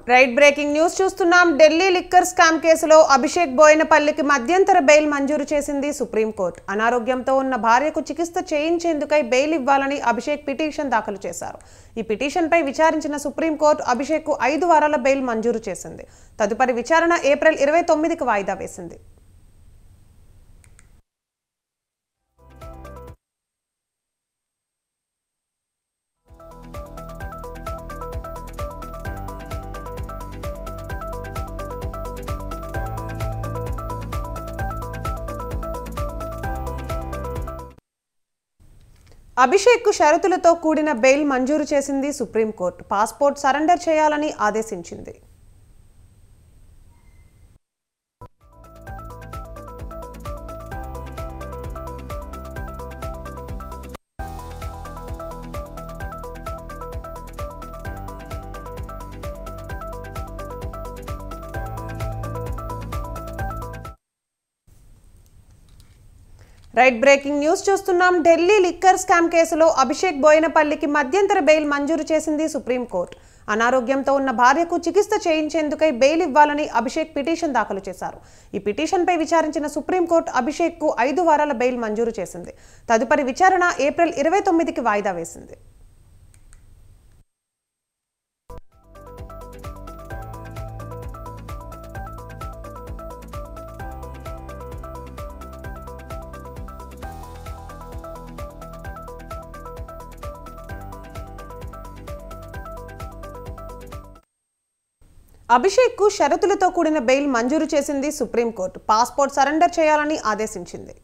right breaking news చూస్తున్నాం Delhi liquor scam కేసులో అభిషేక్ బోయినపల్లికి మధ్యంతర బెయిల్ మంజూరు చేసింది సుప్రీంకోర్టు అనారోగ్యంతో ఉన్న భార్యకు చికిత్స చేయించేందుకై బెయిల్ ఇవ్వాలని అభిషేక్ పిటిషన్ దాఖలు చేశారు ఈ పిటిషన్పై విచారించిన సుప్రీంకోర్టు అభిషేక్కు ఐదు వారాల బెయిల్ మంజూరు చేసింది తదుపరి విచారణ ఏప్రిల్ ఇరవై తొమ్మిదికి వాయిదా వేసింది అభిషేక్కు షరతులతో కూడిన బెయిల్ మంజూరు చేసింది సుప్రీంకోర్టు పాస్పోర్ట్ సరెండర్ చేయాలని ఆదేశించింది రైట్ బ్రేకింగ్ న్యూస్ చూస్తున్నాం ఢిల్లీ లిక్కర్ స్కామ్ కేసులో అభిషేక్ బోయినపల్లికి మధ్యంతర బెయిల్ మంజూరు చేసింది సుప్రీంకోర్టు అనారోగ్యంతో ఉన్న భార్యకు చికిత్స చేయించేందుకై బెయిల్ ఇవ్వాలని అభిషేక్ పిటిషన్ దాఖలు చేశారు ఈ పిటిషన్పై విచారించిన సుప్రీంకోర్టు అభిషేక్కు ఐదు వారాల బెయిల్ మంజూరు చేసింది తదుపరి విచారణ ఏప్రిల్ ఇరవై తొమ్మిదికి వాయిదా వేసింది అభిషేక్కు షరతులతో కూడిన బెయిల్ మంజూరు చేసింది సుప్రీంకోర్టు పాస్పోర్ట్ సరెండర్ చేయాలని ఆదేశించింది